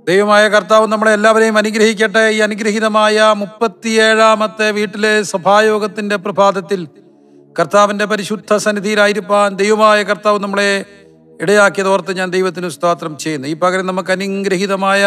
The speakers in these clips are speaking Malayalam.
ദൈവമായ കർത്താവ് നമ്മളെ എല്ലാവരെയും അനുഗ്രഹിക്കട്ടെ ഈ അനുഗ്രഹീതമായ മുപ്പത്തിയേഴാമത്തെ വീട്ടിലെ സഭായോഗത്തിന്റെ പ്രഭാതത്തിൽ കർത്താവിന്റെ പരിശുദ്ധ സന്നിധിയിലായിരിക്കാൻ ദൈവമായ കർത്താവ് നമ്മളെ ഇടയാക്കിയത് ഓർത്ത് ഞാൻ ദൈവത്തിന് സ്തോത്രം ചെയ്യുന്നു ഈ പകരം നമുക്ക് അനുഗ്രഹീതമായ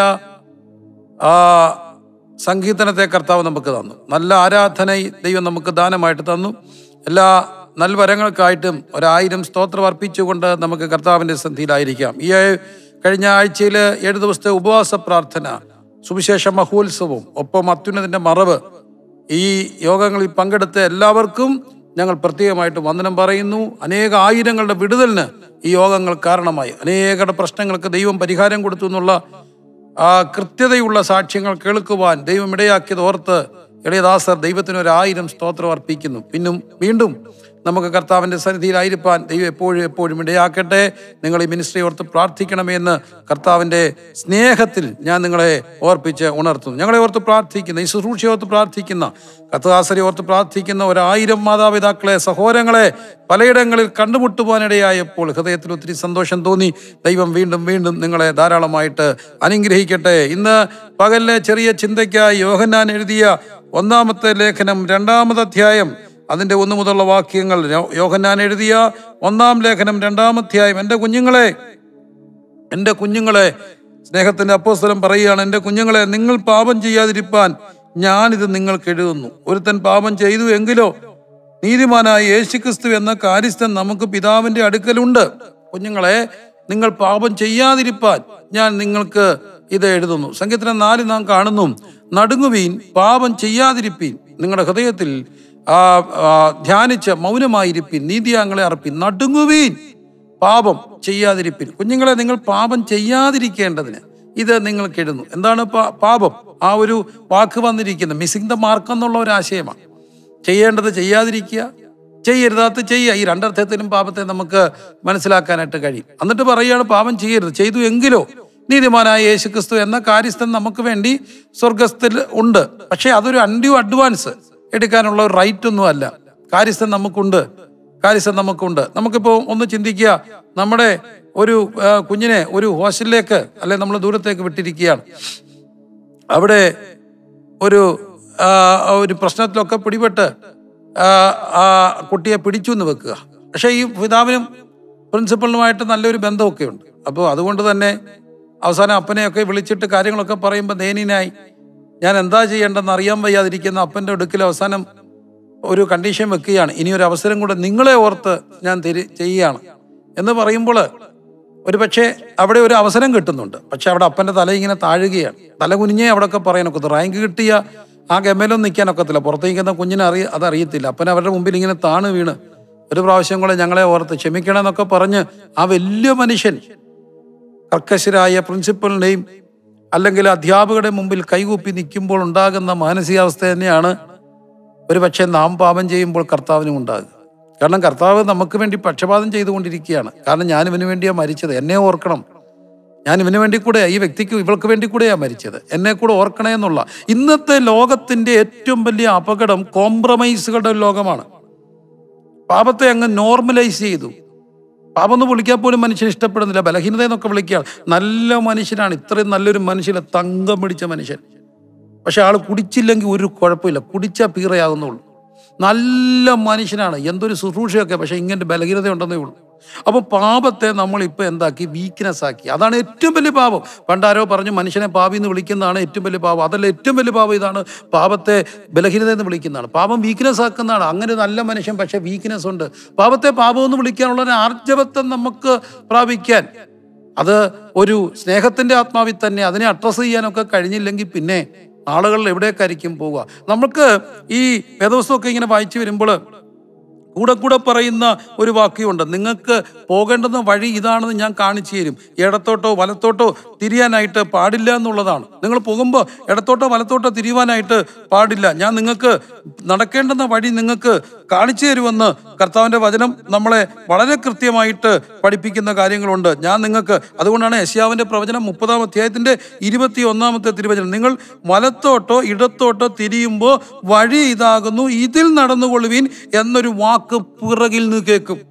ആ സംഗീതനത്തെ കർത്താവ് നമുക്ക് തന്നു നല്ല ആരാധന ദൈവം നമുക്ക് ദാനമായിട്ട് തന്നു എല്ലാ നൽവരങ്ങൾക്കായിട്ടും ഒരായിരം സ്തോത്രം അർപ്പിച്ചുകൊണ്ട് നമുക്ക് കർത്താവിൻ്റെ സന്ധിയിലായിരിക്കാം ഈ കഴിഞ്ഞ ആഴ്ചയിൽ ഏഴ് ദിവസത്തെ ഉപവാസ പ്രാർത്ഥന സുവിശേഷ മഹോത്സവവും ഒപ്പം അത്യുന്നതിൻ്റെ മറവ് ഈ യോഗങ്ങളിൽ പങ്കെടുത്ത എല്ലാവർക്കും ഞങ്ങൾ പ്രത്യേകമായിട്ട് വന്ദനം പറയുന്നു അനേക ആയിരങ്ങളുടെ വിടുതലിന് ഈ യോഗങ്ങൾ കാരണമായി അനേകരുടെ പ്രശ്നങ്ങൾക്ക് ദൈവം പരിഹാരം കൊടുത്തു എന്നുള്ള ആ കൃത്യതയുള്ള സാക്ഷ്യങ്ങൾ കേൾക്കുവാൻ ദൈവം ഇടയാക്കിയത് ഓർത്ത് ഇളയദാസർ ദൈവത്തിന് ഒരു ആയിരം സ്തോത്രം അർപ്പിക്കുന്നു പിന്നും വീണ്ടും നമുക്ക് കർത്താവിൻ്റെ സന്നിധിയിലായിരിക്കാൻ ദൈവം എപ്പോഴും എപ്പോഴും ഇടയാക്കട്ടെ നിങ്ങൾ ഈ മിനിസ്ട്രി ഓർത്ത് പ്രാർത്ഥിക്കണമെന്ന് കർത്താവിൻ്റെ സ്നേഹത്തിൽ ഞാൻ നിങ്ങളെ ഓർപ്പിച്ച് ഉണർത്തുന്നു ഞങ്ങളെ ഓർത്ത് പ്രാർത്ഥിക്കുന്ന ഈ ശുശ്രൂഷയെ ഓർത്ത് പ്രാർത്ഥിക്കുന്ന കർത്താസരെ ഓർത്ത് പ്രാർത്ഥിക്കുന്ന ഒരായിരം മാതാപിതാക്കളെ സഹോദരങ്ങളെ പലയിടങ്ങളിൽ കണ്ടുമുട്ടുവാനിടയായപ്പോൾ ഹൃദയത്തിൽ ഒത്തിരി സന്തോഷം തോന്നി ദൈവം വീണ്ടും വീണ്ടും നിങ്ങളെ ധാരാളമായിട്ട് അനുഗ്രഹിക്കട്ടെ ഇന്ന് പകലിലെ ചെറിയ ചിന്തയ്ക്കായി യോഹന്നാൻ എഴുതിയ ഒന്നാമത്തെ ലേഖനം രണ്ടാമത് അധ്യായം അതിൻ്റെ ഒന്ന് മുതലുള്ള വാക്യങ്ങൾ യോ- യോഹന്നാൻ എഴുതിയ ഒന്നാം ലേഖനം രണ്ടാമധ്യായം എൻ്റെ കുഞ്ഞുങ്ങളെ എൻ്റെ കുഞ്ഞുങ്ങളെ സ്നേഹത്തിൻ്റെ അപ്പോസ്തലം പറയുകയാണ് എൻ്റെ കുഞ്ഞുങ്ങളെ നിങ്ങൾ പാപം ചെയ്യാതിരിപ്പാൻ ഞാനിത് നിങ്ങൾക്ക് എഴുതുന്നു ഒരുത്തൻ പാപം ചെയ്തു എങ്കിലോ നീതിമാനായ യേശുക്രിസ്തു എന്ന കാര്യസ്ഥൻ നമുക്ക് പിതാവിന്റെ അടുക്കലുണ്ട് കുഞ്ഞുങ്ങളെ നിങ്ങൾ പാപം ചെയ്യാതിരിപ്പാൻ ഞാൻ നിങ്ങൾക്ക് ഇത് എഴുതുന്നു സംഗീതത്തിന് നാല് നാം കാണുന്നു നടുങ്ങുവീൻ പാപം ചെയ്യാതിരിപ്പീൻ നിങ്ങളുടെ ഹൃദയത്തിൽ ആ, ആ, ധ്യാനിച്ച് മൗനമായിരിപ്പിൻ നീതിയാങ്ങളെ അർപ്പിൻ നടുങ്ങുവീൻ പാപം ചെയ്യാതിരിപ്പിൻ കുഞ്ഞുങ്ങളെ നിങ്ങൾ പാപം ചെയ്യാതിരിക്കേണ്ടതിന് ഇത് നിങ്ങൾക്ക് എഴുതുന്നു എന്താണ് പാ- പാപം ആ ഒരു വാക്ക് വന്നിരിക്കുന്നത് മിസ്സിംഗ് ദ മാർക്ക് എന്നുള്ള ഒരു ആശയമാണ് ചെയ്യേണ്ടത് ചെയ്യാതിരിക്കുക ചെയ്യരുതാത്ത ചെയ്യുക ഈ രണ്ടർത്ഥത്തിലും പാപത്തെ നമുക്ക് മനസ്സിലാക്കാനായിട്ട് കഴിയും എന്നിട്ട് പറയുകയാണ് പാപം ചെയ്യരുത് ചെയ്തു എങ്കിലോ നീതിമാനായ യേശുക്രിസ്തു എന്ന കാര്യസ്ഥൻ നമുക്ക് വേണ്ടി സ്വർഗസ്ഥിൽ ഉണ്ട് പക്ഷേ അതൊരു അൺഡ്യൂ അഡ്വാൻസ് എടുക്കാനുള്ള ഒരു റൈറ്റ് ഒന്നും അല്ല കാര്യസ്ഥൻ നമുക്കുണ്ട് കാര്യസ്ഥൻ നമുക്കുണ്ട് നമുക്കിപ്പോൾ ഒന്ന് ചിന്തിക്കുക നമ്മുടെ ഒരു ആ, കുഞ്ഞിനെ ഒരു ഹോസ്റ്റലിലേക്ക് അല്ലെ നമ്മൾ ദൂരത്തേക്ക് വിട്ടിരിക്കുകയാണ് അവിടെ ഒരു ആ, ഒരു പ്രശ്നത്തിലൊക്കെ പിടിപെട്ട് ആ, ആ കുട്ടിയെ പിടിച്ചു എന്ന് വെക്കുക പക്ഷേ ഈ പിതാവിനും പ്രിൻസിപ്പളിനുമായിട്ട് നല്ലൊരു ബന്ധമൊക്കെ ഉണ്ട് അപ്പോൾ അതുകൊണ്ട് തന്നെ അവസാനം അപ്പനെയൊക്കെ വിളിച്ചിട്ട് കാര്യങ്ങളൊക്കെ പറയുമ്പോൾ ദയനീയനായി ഞാൻ എന്താ ചെയ്യേണ്ടതെന്ന് അറിയാൻ വയ്യാതിരിക്കുന്ന അപ്പൻ്റെ അടുക്കൽ അവസാനം ഒരു കണ്ടീഷൻ വെക്കുകയാണ് ഇനി ഒരു അവസരം കൂടെ നിങ്ങളെ ഓർത്ത് ഞാൻ തിരി ചെയ്യുകയാണ് എന്ന് പറയുമ്പോൾ ഒരു പക്ഷേ അവിടെ ഒരു അവസരം കിട്ടുന്നുണ്ട് പക്ഷെ അവിടെ അപ്പൻ്റെ തല ഇങ്ങനെ താഴുകയാണ് തല കുനിഞ്ഞേ അവിടെയൊക്കെ പറയാനൊക്കത്തു റാങ്ക് കിട്ടിയ ആ ഗമയിലൊന്നും നിൽക്കാനൊക്കത്തില്ല പുറത്തേക്കുന്ന കുഞ്ഞിനെ അറിയ അതറിയത്തില്ല അപ്പൻ അവരുടെ മുമ്പിൽ ഇങ്ങനെ താണ് വീണ് ഒരു പ്രാവശ്യം കൂടെ ഞങ്ങളെ ഓർത്ത് ക്ഷമിക്കണമെന്നൊക്കെ പറഞ്ഞ് ആ വലിയ മനുഷ്യൻ കർക്കശരായ പ്രിൻസിപ്പലിൻ്റെയും അല്ലെങ്കിൽ അധ്യാപകരുടെ മുമ്പിൽ കൈകൂപ്പി നിൽക്കുമ്പോൾ ഉണ്ടാകുന്ന മാനസികാവസ്ഥ തന്നെയാണ് ഒരു പക്ഷേ നാം പാപം ചെയ്യുമ്പോൾ കർത്താവിനും ഉണ്ടാകുക കാരണം കർത്താവ് നമുക്ക് വേണ്ടി പക്ഷപാതം ചെയ്തുകൊണ്ടിരിക്കുകയാണ് കാരണം ഞാൻ ഇവന് വേണ്ടിയാണ് മരിച്ചത് എന്നെ ഓർക്കണം ഞാൻ ഇവന് വേണ്ടി കൂടെ ഈ വ്യക്തിക്ക് ഇവൾക്ക് വേണ്ടി കൂടെയാണ് മരിച്ചത് എന്നെ കൂടെ ഓർക്കണേ എന്നുള്ള ഇന്നത്തെ ലോകത്തിന്റെ ഏറ്റവും വലിയ അപകടം കോംപ്രമൈസുകളുടെ ഒരു ലോകമാണ് പാപത്തെ അങ്ങ് നോർമലൈസ് ചെയ്തു പാപം എന്ന് വിളിക്കാൻ പോലും മനുഷ്യൻ ഇഷ്ടപ്പെടുന്നില്ല ബലഹീനത എന്നൊക്കെ വിളിക്കുകയാണ് നല്ല മനുഷ്യനാണ് ഇത്രയും നല്ലൊരു മനുഷ്യനെ തങ്കം പിടിച്ച മനുഷ്യൻ പക്ഷെ ആൾ കുടിച്ചില്ലെങ്കിൽ ഒരു കുഴപ്പമില്ല കുടിച്ചാൽ പീറയാകുന്നുള്ളൂ നല്ല മനുഷ്യനാണ് എന്തൊരു ശുശ്രൂഷയൊക്കെ പക്ഷെ ഇങ്ങനെ ബലഹീനത ഉണ്ടെന്നേ ഉള്ളൂ അപ്പോൾ പാപത്തെ നമ്മൾ ഇപ്പം എന്താക്കി വീക്ക്നെസ് ആക്കി അതാണ് ഏറ്റവും വലിയ പാപം പണ്ടാരോ പറഞ്ഞു മനുഷ്യനെ പാപി എന്ന് വിളിക്കുന്നതാണ് ഏറ്റവും വലിയ പാപം അതല്ല ഏറ്റവും വലിയ പാപം ഇതാണ് പാപത്തെ ബലഹീനത എന്ന് വിളിക്കുന്നതാണ് പാപം വീക്ക്നെസ് ആക്കുന്നതാണ് അങ്ങനെ നല്ല മനുഷ്യൻ പക്ഷെ വീക്ക്നെസ് ഉണ്ട് പാപത്തെ പാപം എന്ന് വിളിക്കാനുള്ള ഒരു ആർജവത്വം നമുക്ക് പ്രാപിക്കാൻ അത് ഒരു സ്നേഹത്തിന്റെ ആത്മാവിൽ തന്നെ അതിനെ അഡ്രസ് ചെയ്യാനൊക്കെ കഴിഞ്ഞില്ലെങ്കിൽ പിന്നെ ആളുകൾ എവിടേക്കായിരിക്കും പോവുക നമുക്ക് ഈ വേദവസ്തുവൊക്കെ ഇങ്ങനെ വായിച്ചു വരുമ്പോൾ കൂടെ കൂടെ പറയുന്ന ഒരു വാക്യമുണ്ട് നിങ്ങൾക്ക് പോകേണ്ടുന്ന വഴി ഇതാണെന്ന് ഞാൻ കാണിച്ചു തരും ഇടത്തോട്ടോ വലത്തോട്ടോ തിരിയാനായിട്ട് പാടില്ല എന്നുള്ളതാണ് നിങ്ങൾ പോകുമ്പോൾ ഇടത്തോട്ടോ വലത്തോട്ടോ തിരിയുവാനായിട്ട് പാടില്ല ഞാൻ നിങ്ങൾക്ക് നടക്കേണ്ടുന്ന വഴി നിങ്ങൾക്ക് കാണിച്ചു തരുമെന്ന് കർത്താവിൻ്റെ വചനം നമ്മളെ വളരെ കൃത്യമായിട്ട് പഠിപ്പിക്കുന്ന കാര്യങ്ങളുണ്ട് ഞാൻ നിങ്ങൾക്ക് അതുകൊണ്ടാണ് യശ്യാവിൻ്റെ പ്രവചനം മുപ്പതാം അധ്യായത്തിൻ്റെ ഇരുപത്തി ഒന്നാമത്തെ തിരുവചനം നിങ്ങൾ വലത്തോട്ടോ ഇടത്തോട്ടോ തിരിയുമ്പോൾ വഴി ഇതാകുന്നു ഇതിൽ നടന്നുകൊള്ളുവീൻ എന്നൊരു വാക്ക് പിറകിൽ നിന്ന് കേൾക്കും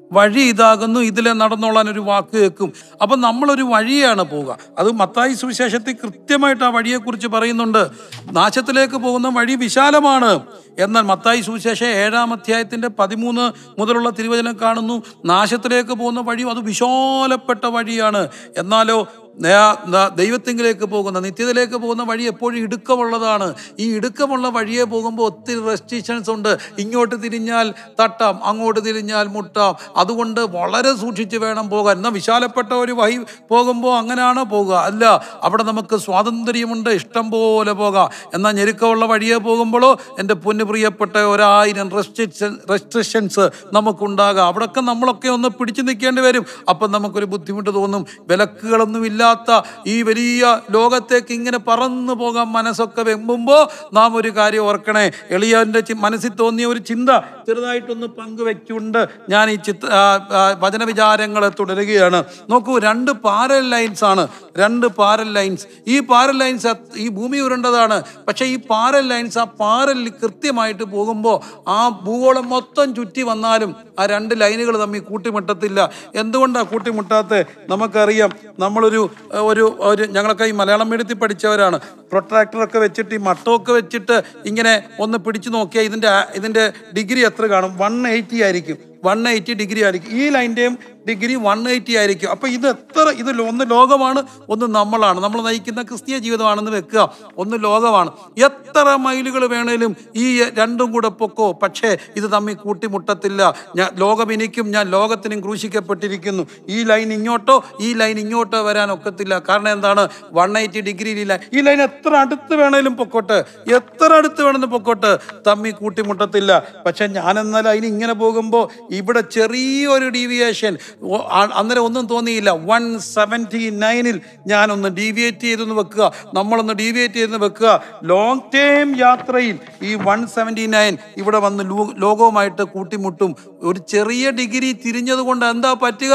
വഴി ഇതാകുന്നു ഇതിലെ നടന്നോളാൻ ഒരു വാക്ക് കേൾക്കും അപ്പൊ നമ്മളൊരു വഴിയാണ് പോവുക അത് മത്തായി സുവിശേഷത്തിൽ കൃത്യമായിട്ട് ആ വഴിയെക്കുറിച്ച് പറയുന്നുണ്ട് നാശത്തിലേക്ക് പോകുന്ന വഴി വിശാലമാണ് എന്നാൽ മത്തായി സുവിശേഷം ഏഴാം അധ്യായത്തിന്റെ പതിമൂന്ന് മുതലുള്ള തിരുവചനം കാണുന്നു നാശത്തിലേക്ക് പോകുന്ന വഴി അത് വിശാലപ്പെട്ട വഴിയാണ് എന്നാലോ നേ- ന- ദൈവത്തിങ്കിലേക്ക് പോകുന്ന നിത്യതയിലേക്ക് പോകുന്ന വഴി എപ്പോഴും ഇടുക്കമുള്ളതാണ് ഈ ഇടുക്കമുള്ള വഴിയെ പോകുമ്പോൾ ഒത്തിരി റെസ്ട്രിക്ഷൻസ് ഉണ്ട് ഇങ്ങോട്ട് തിരിഞ്ഞാൽ തട്ടാം അങ്ങോട്ട് തിരിഞ്ഞാൽ മുട്ടാം അതുകൊണ്ട് വളരെ സൂക്ഷിച്ച് വേണം പോകാൻ എന്നാൽ വിശാലപ്പെട്ട ഒരു വഴി പോകുമ്പോൾ അങ്ങനെയാണോ പോകുക അല്ല അവിടെ നമുക്ക് സ്വാതന്ത്ര്യമുണ്ട് ഇഷ്ടം പോലെ പോകാം എന്നാൽ ഞെരുക്കമുള്ള വഴിയെ പോകുമ്പോഴോ എൻ്റെ പൊന്നു പ്രിയപ്പെട്ട ഒരായിരം റെസ്ട്രിക്ഷൻ റെസ്ട്രിക്ഷൻസ് നമുക്കുണ്ടാകാം അവിടെയൊക്കെ നമ്മളൊക്കെ ഒന്ന് പിടിച്ചു നിൽക്കേണ്ടി വരും അപ്പം നമുക്കൊരു ബുദ്ധിമുട്ട് തോന്നും വിലക്കുകളൊന്നും ഇല്ലാത്ത ഈ വലിയ ലോകത്തേക്ക് ഇങ്ങനെ പറന്നു പോകാൻ മനസ്സൊക്കെ വെമ്പുമ്പോൾ നാം ഒരു കാര്യം ഓർക്കണേ എളിയൻ്റെ മനസ്സിൽ തോന്നിയ ഒരു ചിന്ത ചെറുതായിട്ടൊന്ന് പങ്കുവെച്ചുകൊണ്ട് ഞാൻ ഈ ചിത്ര ആ, ആ, വചനവിചാരങ്ങൾ തുടരുകയാണ് നോക്കൂ രണ്ട് പാരൽ ലൈൻസ് ആണ് രണ്ട് പാരൽ ലൈൻസ് ഈ പാരൽ ലൈൻസ് ഈ ഭൂമി ഉരുണ്ടതാണ് പക്ഷെ ഈ പാരൽ ലൈൻസ് ആ പാരലിൽ കൃത്യമായിട്ട് പോകുമ്പോൾ ആ ഭൂഗോളം മൊത്തം ചുറ്റി വന്നാലും ആ രണ്ട് ലൈനുകൾ തമ്മിൽ കൂട്ടിമുട്ടത്തില്ല എന്തുകൊണ്ടാണ് കൂട്ടിമുട്ടാത്ത നമുക്കറിയാം നമ്മളൊരു ഏഹ്, ഒരു ഒരു ഞങ്ങളൊക്കെ ഈ മലയാളം മീഡിയത്തിൽ പഠിച്ചവരാണ് പ്രൊട്രാക്ടറൊക്കെ വെച്ചിട്ട് ഈ മട്ടമൊക്കെ വെച്ചിട്ട് ഇങ്ങനെ ഒന്ന് പിടിച്ചു നോക്കിയാൽ ഇതിൻ്റെ ആ- ഇതിൻ്റെ ഡിഗ്രി എത്ര കാണും വൺ എയ്റ്റി ആയിരിക്കും വൺ എയ്റ്റി ഡിഗ്രി ആയിരിക്കും ഈ ലൈൻ്റെയും ഡിഗ്രി വൺ എയ്റ്റി ആയിരിക്കും അപ്പോൾ ഇത് എത്ര ഇത് ലോ- ഒന്ന് ലോകമാണ് ഒന്ന് നമ്മളാണ് നമ്മൾ നയിക്കുന്ന ക്രിസ്തീയ ജീവിതമാണെന്ന് വെക്കുക ഒന്ന് ലോകമാണ് എത്ര മൈലുകൾ വേണേലും ഈ രണ്ടും കൂടെ പൊക്കോ പക്ഷേ ഇത് തമ്മിൽ കൂട്ടിമുട്ടത്തില്ല ഞാൻ ലോകം എനിക്കും ഞാൻ ലോകത്തിനും ക്രൂശിക്കപ്പെട്ടിരിക്കുന്നു ഈ ലൈൻ ഇങ്ങോട്ടോ ഈ ലൈൻ ഇങ്ങോട്ടോ വരാൻ ഒക്കത്തില്ല കാരണം എന്താണ് വൺ എയ്റ്റി ഡിഗ്രി ഈ ലൈൻ ഈ ലൈൻ എത്ര അടുത്ത് വേണേലും പൊക്കോട്ടെ എത്ര അടുത്ത് വേണമെന്ന് പൊക്കോട്ടെ തമ്മിൽ കൂട്ടിമുട്ടത്തില്ല പക്ഷെ ഞാൻ എന്നാൽ അതിന് ഇങ്ങനെ പോകുമ്പോൾ ഇവിടെ ചെറിയൊരു ഡീവിയേഷൻ അന്നേരം ഒന്നും തോന്നിയില്ല വൺ സെവൻറ്റി നയനിൽ ഞാനൊന്ന് ഡീവിയേറ്റ് ചെയ്തെന്ന് വെക്കുക നമ്മളൊന്ന് ഡീവിയേറ്റ് ചെയ്തെന്ന് വെക്കുക ലോങ് ടേം യാത്രയിൽ ഈ വൺ സെവൻറ്റി നയൻ ഇവിടെ വന്ന് ലോ- ലോകവുമായിട്ട് കൂട്ടിമുട്ടും ഒരു ചെറിയ ഡിഗ്രി തിരിഞ്ഞത് കൊണ്ട് എന്താ പറ്റുക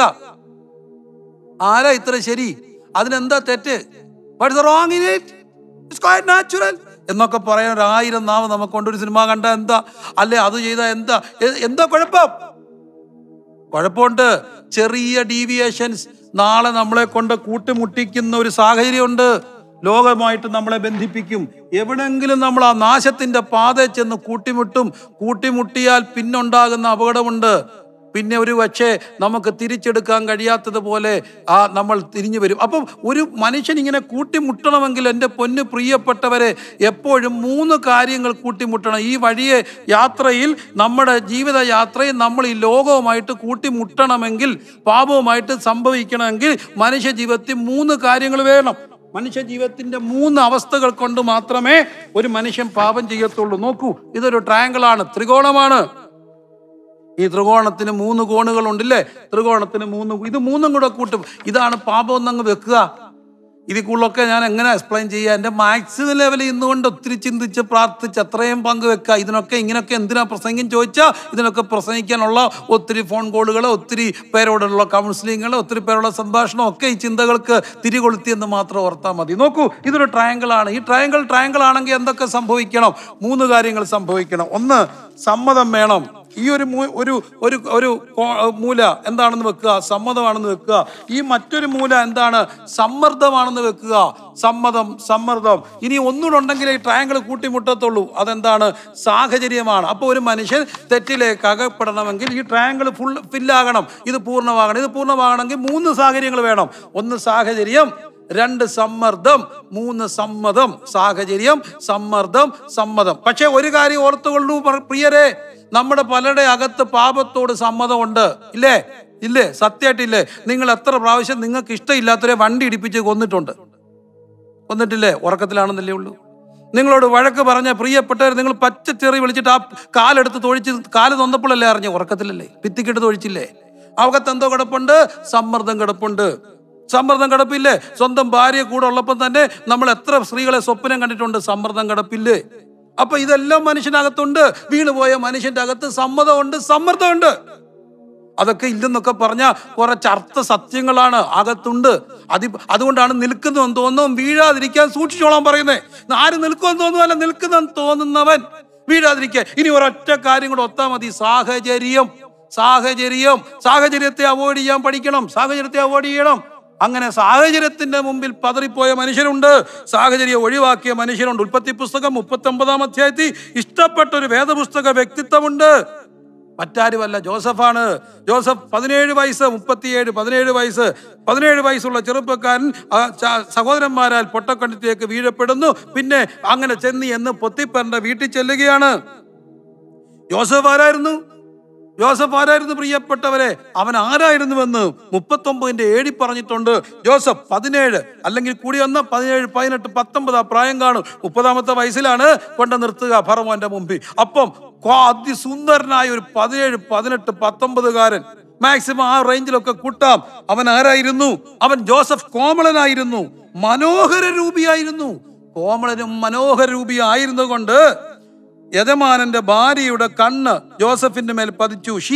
ആരാ ഇത്ര ശരി അതിനെന്താ തെറ്റ് wrong in it it's quite natural എന്നൊക്കെ പറയാൻ ഒരു ആയിരം നാമം നമുക്കുണ്ട് ഒരു സിനിമ കണ്ട എന്താ അല്ലെ അത് ചെയ്താൽ എന്താ എ- എന്താ കുഴപ്പം കുഴപ്പമുണ്ട് ചെറിയ ഡീവിയേഷൻസ് നാളെ നമ്മളെ കൊണ്ട് കൂട്ടിമുട്ടിക്കുന്ന ഒരു സാഹചര്യമുണ്ട് ലോകമായിട്ട് നമ്മളെ ബന്ധിപ്പിക്കും എവിടെങ്കിലും നമ്മൾ ആ നാശത്തിന്റെ പാതയിൽ ചെന്ന് കൂട്ടിമുട്ടും കൂട്ടിമുട്ടിയാൽ പിന്നുണ്ടാകുന്ന അപകടമുണ്ട് പിന്നെ ഒരു പക്ഷേ നമുക്ക് തിരിച്ചെടുക്കാൻ കഴിയാത്തതുപോലെ ആ നമ്മൾ തിരിഞ്ഞു വരും അപ്പം ഒരു മനുഷ്യൻ ഇങ്ങനെ കൂട്ടിമുട്ടണമെങ്കിൽ എൻ്റെ പൊന്ന് പ്രിയപ്പെട്ടവരെ എപ്പോഴും മൂന്ന് കാര്യങ്ങൾ കൂട്ടിമുട്ടണം ഈ വഴിയെ യാത്രയിൽ നമ്മുടെ ജീവിത യാത്രയിൽ നമ്മൾ ഈ ലോകവുമായിട്ട് കൂട്ടിമുട്ടണമെങ്കിൽ പാപവുമായിട്ട് സംഭവിക്കണമെങ്കിൽ മനുഷ്യ ജീവിതത്തിൽ മൂന്ന് കാര്യങ്ങൾ വേണം മനുഷ്യ ജീവിതത്തിന്റെ മൂന്ന് അവസ്ഥകൾ കൊണ്ട് മാത്രമേ ഒരു മനുഷ്യൻ പാപം ചെയ്യത്തുള്ളൂ നോക്കൂ ഇതൊരു ട്രയാങ്കിൾ ആണ് ത്രികോണമാണ് ഈ ത്രികോണത്തിന് മൂന്ന് കോണുകൾ ഉണ്ടല്ലേ ത്രികോണത്തിന് മൂന്ന് ഇത് മൂന്നും കൂടെ കൂട്ടും ഇതാണ് പാപം എന്നങ്ങ് വെക്കുക ഇതിൽ കൂടുതലൊക്കെ ഞാൻ എങ്ങനെ എക്സ്പ്ലെയിൻ ചെയ്യുക എൻ്റെ മാത്സ് ലെവലിൽ ഇന്നുകൊണ്ട് ഒത്തിരി ചിന്തിച്ച് പ്രാർത്ഥിച്ച് അത്രയും പങ്കുവെക്കുക ഇതിനൊക്കെ ഇങ്ങനെയൊക്കെ എന്തിനാ പ്രസംഗം ചോദിച്ചാൽ ഇതിനൊക്കെ പ്രസംഗിക്കാനുള്ള ഒത്തിരി ഫോൺ കോളുകൾ ഒത്തിരി പേരോടുള്ള കൗൺസിലിങ്ങൾ ഒത്തിരി പേരുള്ള സംഭാഷണം ഒക്കെ ഈ ചിന്തകൾക്ക് തിരികൊളുത്തിയെന്ന് മാത്രം ഓർത്താൽ മതി നോക്കൂ ഇതൊരു ട്രയാങ്കിൾ ആണ് ഈ ട്രയാങ്കിൾ ട്രയാങ്കിൾ ആണെങ്കിൽ എന്തൊക്കെ സംഭവിക്കണം മൂന്ന് കാര്യങ്ങൾ സംഭവിക്കണം ഒന്ന് സമ്മതം വേണം ഈ ഒരു മൂ- ഒരു ഒരു ഒരു കോ- മൂല എന്താണെന്ന് വെക്കുക സമ്മതമാണെന്ന് വെക്കുക ഈ മറ്റൊരു മൂല എന്താണ് സമ്മർദ്ദമാണെന്ന് വെക്കുക സമ്മതം സമ്മർദ്ദം ഇനി ഒന്നുകൂടെ ഉണ്ടെങ്കിൽ ഈ ട്രയാങ്കിൾ കൂട്ടിമുട്ടത്തുള്ളൂ അതെന്താണ് സാഹചര്യമാണ് അപ്പോൾ ഒരു മനുഷ്യൻ തെറ്റിലേക്ക് അകപ്പെടണമെങ്കിൽ ഈ ട്രയാങ്കിൾ ഫുൾ ഫില്ലാകണം ഇത് പൂർണ്ണമാകണം ഇത് പൂർണ്ണമാകണമെങ്കിൽ മൂന്ന് സാഹചര്യങ്ങൾ വേണം ഒന്ന് സാഹചര്യം രണ്ട് സമ്മർദ്ദം മൂന്ന് സമ്മതം സാഹചര്യം സമ്മർദ്ദം സമ്മതം പക്ഷേ ഒരു കാര്യം ഓർത്തുകൊള്ളൂ പ്ര- പ്രിയരെ നമ്മുടെ പലരുടെ അകത്ത് പാപത്തോട് സമ്മതമുണ്ട് ഇല്ലേ ഇല്ലേ സത്യമായിട്ടില്ലേ നിങ്ങൾ എത്ര പ്രാവശ്യം നിങ്ങൾക്ക് ഇഷ്ടമില്ലാത്തവരെ വണ്ടി ഇടിപ്പിച്ച് കൊന്നിട്ടുണ്ട് കൊന്നിട്ടില്ലേ ഉറക്കത്തിലാണെന്നല്ലേ ഉള്ളൂ നിങ്ങളോട് വഴക്ക് പറഞ്ഞ പ്രിയപ്പെട്ടവർ നിങ്ങൾ പച്ചച്ചെറി വിളിച്ചിട്ട് ആ കാലെടുത്ത് തൊഴിച്ച് കാല് നൊന്നപ്പോഴല്ലേ അറിഞ്ഞ ഉറക്കത്തിലല്ലേ ഭിത്തിക്കിട്ട് തൊഴിച്ചില്ലേ അകത്ത് എന്തോ കിടപ്പുണ്ട് സമ്മർദ്ദം കിടപ്പുണ്ട് സമ്മർദ്ദം കിടപ്പില്ലേ സ്വന്തം ഭാര്യ കൂടെ ഉള്ളപ്പോൾ തന്നെ നമ്മൾ എത്ര സ്ത്രീകളെ സ്വപ്നം കണ്ടിട്ടുണ്ട് സമ്മർദ്ദം കിടപ്പില്ലേ അപ്പൊ ഇതെല്ലാം മനുഷ്യനകത്തുണ്ട് വീണുപോയ മനുഷ്യന്റെ അകത്ത് സമ്മതമുണ്ട് സമ്മർദ്ദമുണ്ട് അതൊക്കെ ഇല്ലെന്നൊക്കെ പറഞ്ഞ കുറച്ച് അർത്ഥ സത്യങ്ങളാണ് അകത്തുണ്ട് അത് അതുകൊണ്ടാണ് നിൽക്കുന്നതെന്ന് തോന്നുന്നു വീഴാതിരിക്കാൻ സൂക്ഷിച്ചോളാൻ പറയുന്നത് ആര് നിൽക്കുമെന്ന് തോന്നുന്നല്ല നിൽക്കുന്നെന്ന് തോന്നുന്നവൻ വീഴാതിരിക്കാൻ ഇനി ഒരൊറ്റ കാര്യം കൂടെ ഒത്താ മതി സാഹചര്യം സാഹചര്യം സാഹചര്യത്തെ അവോയ്ഡ് ചെയ്യാൻ പഠിക്കണം സാഹചര്യത്തെ അവോയ്ഡ് ചെയ്യണം അങ്ങനെ സാഹചര്യത്തിന്റെ മുമ്പിൽ പതറിപ്പോയ മനുഷ്യരുണ്ട് സാഹചര്യം ഒഴിവാക്കിയ മനുഷ്യരുണ്ട് ഉൽപ്പത്തി പുസ്തകം മുപ്പത്തി ഒമ്പതാം അധ്യായത്തിൽ ഇഷ്ടപ്പെട്ട ഒരു വേദപുസ്തക വ്യക്തിത്വമുണ്ട് മറ്റാരുമല്ല ജോസഫാണ് ജോസഫ് പതിനേഴ് വയസ്സ് മുപ്പത്തിയേഴ് പതിനേഴ് വയസ്സ് പതിനേഴ് വയസ്സുള്ള ചെറുപ്പക്കാരൻ ആ ച- സഹോദരന്മാരാൽ പൊട്ടക്കണ്ടത്തിലേക്ക് വീഴപ്പെടുന്നു പിന്നെ അങ്ങനെ ചെന്നി എന്ന് പൊത്തിപ്പറിന്റെ വീട്ടിൽ ചെല്ലുകയാണ് ജോസഫ് ആരായിരുന്നു ജോസഫ് ആരായിരുന്നു പ്രിയപ്പെട്ടവരെ അവൻ ആരായിരുന്നുവെന്ന് മുപ്പത്തൊമ്പതിന്റെ ഏഴി പറഞ്ഞിട്ടുണ്ട് ജോസഫ് പതിനേഴ് അല്ലെങ്കിൽ കൂടി വന്ന പതിനേഴ് പതിനെട്ട് പത്തൊമ്പത് ആ പ്രായം കാണും മുപ്പതാമത്തെ വയസ്സിലാണ് കൊണ്ട് നിർത്തുക ഫറവോന്റെ മുമ്പിൽ അപ്പം ക്വാ- അതിസുന്ദരനായ ഒരു പതിനേഴ് പതിനെട്ട് പത്തൊമ്പതുകാരൻ മാക്സിമം ആ റേഞ്ചിലൊക്കെ കൂട്ടാം അവൻ ആരായിരുന്നു അവൻ ജോസഫ് കോമളനായിരുന്നു മനോഹര രൂപിയായിരുന്നു കോമളനും മനോഹര രൂപിയായിരുന്നു കൊണ്ട് യജമാനന്റെ ഭാര്യയുടെ കണ്ണ് ജോസഫിന്റെ മേൽ പതിച്ചു ഷീ